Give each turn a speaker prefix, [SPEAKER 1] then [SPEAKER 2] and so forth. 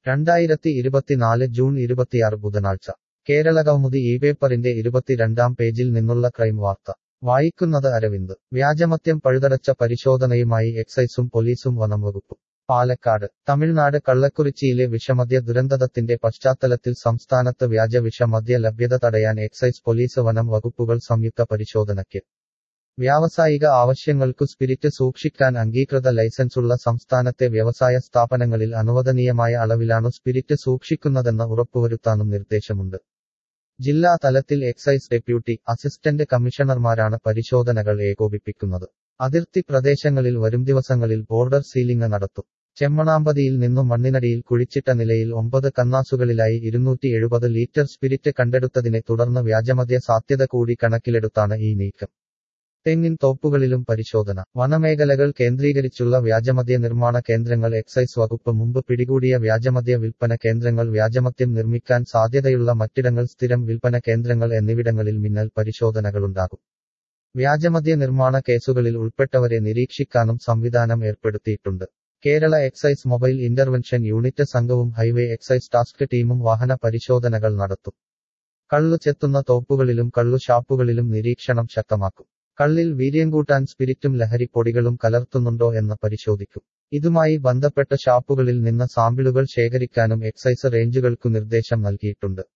[SPEAKER 1] രണ്ടായിരത്തി ഇരുപത്തിനാല് ജൂൺ ഇരുപത്തിയാറ് ബുധനാഴ്ച കേരളകൗമുദി ഈ പേപ്പറിന്റെ ഇരുപത്തിരണ്ടാം പേജിൽ നിന്നുള്ള ക്രൈം വാർത്ത വായിക്കുന്നത് അരവിന്ദ് വ്യാജമദ്യം പഴുതടച്ച പരിശോധനയുമായി എക്സൈസും പോലീസും വനംവകുപ്പും പാലക്കാട് തമിഴ്നാട് കള്ളക്കുറിച്ചിയിലെ വിഷമദ്യ ദുരന്തത്തിന്റെ പശ്ചാത്തലത്തിൽ സംസ്ഥാനത്ത് വ്യാജ വിഷമദ്യ ലഭ്യത തടയാൻ എക്സൈസ് പോലീസ് വനം വകുപ്പുകൾ സംയുക്ത പരിശോധനയ്ക്ക് വ്യാവസായിക ആവശ്യങ്ങൾക്കു സ്പിരിറ്റ് സൂക്ഷിക്കാൻ അംഗീകൃത ലൈസൻസുള്ള സംസ്ഥാനത്തെ വ്യവസായ സ്ഥാപനങ്ങളിൽ അനുവദനീയമായ അളവിലാണു സ്പിരിറ്റ് സൂക്ഷിക്കുന്നതെന്ന് ഉറപ്പുവരുത്താനും നിർദ്ദേശമുണ്ട് ജില്ലാ തലത്തിൽ എക്സൈസ് ഡെപ്യൂട്ടി അസിസ്റ്റന്റ് കമ്മീഷണർമാരാണ് പരിശോധനകൾ ഏകോപിപ്പിക്കുന്നത് അതിർത്തി പ്രദേശങ്ങളിൽ വരും ദിവസങ്ങളിൽ ബോർഡർ സീലിംഗ് നടത്തും ചെമ്മണാമ്പതിയിൽ നിന്നും മണ്ണിനടിയിൽ കുഴിച്ചിട്ട നിലയിൽ ഒമ്പത് കന്നാസുകളിലായി ഇരുന്നൂറ്റി എഴുപത് ലിറ്റർ സ്പിരിറ്റ് കണ്ടെടുത്തതിനെ തുടർന്ന് വ്യാജമദ്യ സാധ്യത കൂടി കണക്കിലെടുത്താണ് ഈ നീക്കം തെങ്ങിൻ തോപ്പുകളിലും പരിശോധന വനമേഖലകൾ കേന്ദ്രീകരിച്ചുള്ള വ്യാജമദ്യ നിർമ്മാണ കേന്ദ്രങ്ങൾ എക്സൈസ് വകുപ്പ് മുമ്പ് പിടികൂടിയ വ്യാജമദ്യ വിൽപ്പന കേന്ദ്രങ്ങൾ വ്യാജമദ്യം നിർമ്മിക്കാൻ സാധ്യതയുള്ള മറ്റിടങ്ങൾ സ്ഥിരം വിൽപ്പന കേന്ദ്രങ്ങൾ എന്നിവിടങ്ങളിൽ മിന്നൽ പരിശോധനകളുണ്ടാകും വ്യാജമദ്യ നിർമ്മാണ കേസുകളിൽ ഉൾപ്പെട്ടവരെ നിരീക്ഷിക്കാനും സംവിധാനം ഏർപ്പെടുത്തിയിട്ടുണ്ട് Kerala excise mobile intervention unit സംഘവും ഹൈവേ എക്സൈസ് ടാസ്ക് ടീമും വാഹന പരിശോധനകൾ നടത്തും കള്ളു ചെത്തുന്ന തോപ്പുകളിലും കള്ളു ഷാപ്പുകളിലും നിരീക്ഷണം ശക്തമാക്കും കള്ളിൽ വീര്യം കൂട്ടാൻ സ്പിരിറ്റും ലഹരിപ്പൊടികളും കലർത്തുന്നുണ്ടോ എന്ന് പരിശോധിക്കും ഇതുമായി ബന്ധപ്പെട്ട ഷാപ്പുകളിൽ നിന്ന് സാമ്പിളുകൾ ശേഖരിക്കാനും എക്സൈസ് റേഞ്ചുകൾക്കു നിർദ്ദേശം നൽകിയിട്ടുണ്ട്